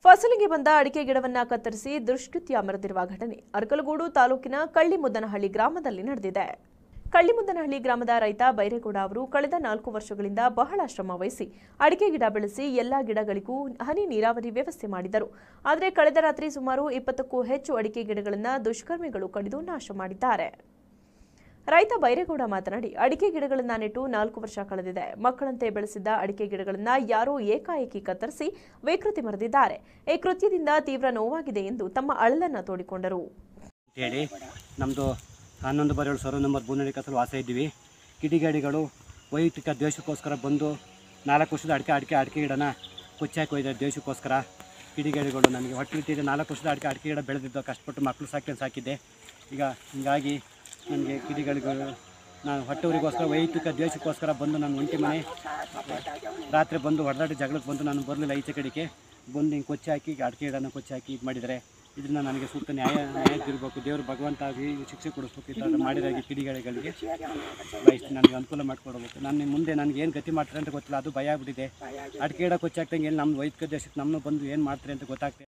ಫಸಲಿಗೆ ಬಂದ ಅಡಿಕೆ ಗಿಡವನ್ನ ಕತ್ತರಿಸಿ ದುಷ್ಕೃತ್ಯ ಮೆರೆದಿರುವ ಘಟನೆ ಅರಕಲಗೂಡು ತಾಲೂಕಿನ ಕಳ್ಳಿಮುದ್ದನಹಳ್ಳಿ ಗ್ರಾಮದಲ್ಲಿ ನಡೆದಿದೆ ಕಳ್ಳಿಮುದ್ದನಹಳ್ಳಿ ಗ್ರಾಮದ ರೈತ ಬೈರೇಗೌಡ ಅವರು ಕಳೆದ ನಾಲ್ಕು ವರ್ಷಗಳಿಂದ ಬಹಳ ಶ್ರಮ ವಹಿಸಿ ಅಡಿಕೆ ಗಿಡ ಬೆಳೆಸಿ ಎಲ್ಲಾ ಗಿಡಗಳಿಗೂ ಹನಿ ನೀರಾವರಿ ವ್ಯವಸ್ಥೆ ಮಾಡಿದ್ದರು ಆದರೆ ಕಳೆದ ರಾತ್ರಿ ಸುಮಾರು ಇಪ್ಪತ್ತಕ್ಕೂ ಹೆಚ್ಚು ಅಡಿಕೆ ಗಿಡಗಳನ್ನು ದುಷ್ಕರ್ಮಿಗಳು ಕಡಿದು ನಾಶ ಮಾಡಿದ್ದಾರೆ ರೈತ ಬೈರೇಗೌಡ ಮಾತನಾಡಿ ಅಡಿಕೆ ಗಿಡಗಳನ್ನ ನೆಟ್ಟು ನಾಲ್ಕು ವರ್ಷ ಕಳೆದಿದೆ ಮಕ್ಕಳಂತೆ ಬೆಳೆಸಿದ್ದ ಅಡಿಕೆ ಗಿಡಗಳನ್ನ ಯಾರೋ ಏಕಾಏಕಿ ಕತ್ತರಿಸಿ ವಿಕೃತಿ ಮೆರೆದಿದ್ದಾರೆ ಈ ಕೃತ್ಯದಿಂದ ತೀವ್ರ ನೋವಾಗಿದೆ ಎಂದು ತಮ್ಮ ಅಳಲನ್ನ ತೋಡಿಕೊಂಡರು ಹೇಳಿ ನಮ್ಮದು ಹನ್ನೊಂದು ಬರೇಳು ಸಾವಿರ ನಂಬರ್ ಬೂನಡಿ ಕಸಲು ವಾಸ ಇದ್ದೀವಿ ಕಿಡಿಗೇಡಿಗಳು ವೈಯಕ್ತಿಕ ದ್ವೇಷಕ್ಕೋಸ್ಕರ ಬಂದು ನಾಲ್ಕು ವರ್ಷದ ಅಡಿಕೆ ಅಡಿಕೆ ಅಡಿಕೆ ಗಿಡನ ಕೊಚ್ಚಾಕಿ ಹೋಯ್ತಾರೆ ದ್ವೇಷಕ್ಕೋಸ್ಕರ ಕಿಡಿಗೇಡಿಗಳು ನನಗೆ ಹೊಟ್ಟೆ ಬಿಟ್ಟಿದೆ ನಾಲ್ಕು ವರ್ಷದ ಅಡಿಕೆ ಅಡಿಕೆ ಗಿಡ ಬೆಳೆದಿದ್ದು ಕಷ್ಟಪಟ್ಟು ಮಕ್ಕಳು ಸಾಕ್ಕೊಂಡು ಸಾಕಿದ್ದೆ ಈಗ ಹಿಂಗಾಗಿ ನನಗೆ ಕಿಡಿಗಳಿಗಳು ನಾನು ಹೊಟ್ಟೆವರಿಗೋಸ್ಕರ ವೈಯಕ್ತಿಕ ದ್ವೇಷಕ್ಕೋಸ್ಕರ ಬಂದು ನಾನು ಒಂಟಿ ಮನೆ ರಾತ್ರಿ ಬಂದು ಹೊಡೆದಾಡಿ ಜಗಳಕ್ಕೆ ಬಂದು ನಾನು ಬರಲಿಲ್ಲ ಈಚೆ ಕಡೆಗೆ ಬಂದು ಹಿಂಗೆ ಕೊಚ್ಚಿ ಹಾಕಿ ಅಡಿಕೆ ಗಿಡನ ಕೊಚ್ಚಿ ಹಾಕಿ ಇದು ಮಾಡಿದರೆ ಇದರಿಂದ ನನಗೆ ಸೂಕ್ತ ನ್ಯಾಯ ನ್ಯಾಯ ತಿರ್ಬೇಕು ದೇವರು ಭಗವಂತ ಆಗಿ ಶಿಕ್ಷೆ ಕೊಡಿಸ್ಬೇಕು ಈ ಥರ ಮಾಡಿದಾಗೆ ಕಿಡಿಗಳಿಗೆ ಬಯಸ್ತು ನನಗೆ ಅನುಕೂಲ ಮಾಡಿಕೊಡ್ಬೇಕು ನಾನು ಮುಂದೆ ನನಗೆ ಏನು ಗತಿ ಮಾಡ್ತಾರೆ ಅಂತ ಗೊತ್ತಿಲ್ಲ ಅದು ಭಯ ಆಗ್ಬಿಟ್ಟಿದೆ ಅಡಿಕೆ ಗಿಡ ಕೊಚ್ಚಾಕ್ದಂಗೆ ಏನು ನಮ್ಮ ವೈದ್ಯಕ ದೇಶಕ್ಕೆ ನಮ್ಮನ್ನು ಬಂದು ಏನು ಮಾಡ್ತಾರೆ ಅಂತ ಗೊತ್ತಾಗ್ತದೆ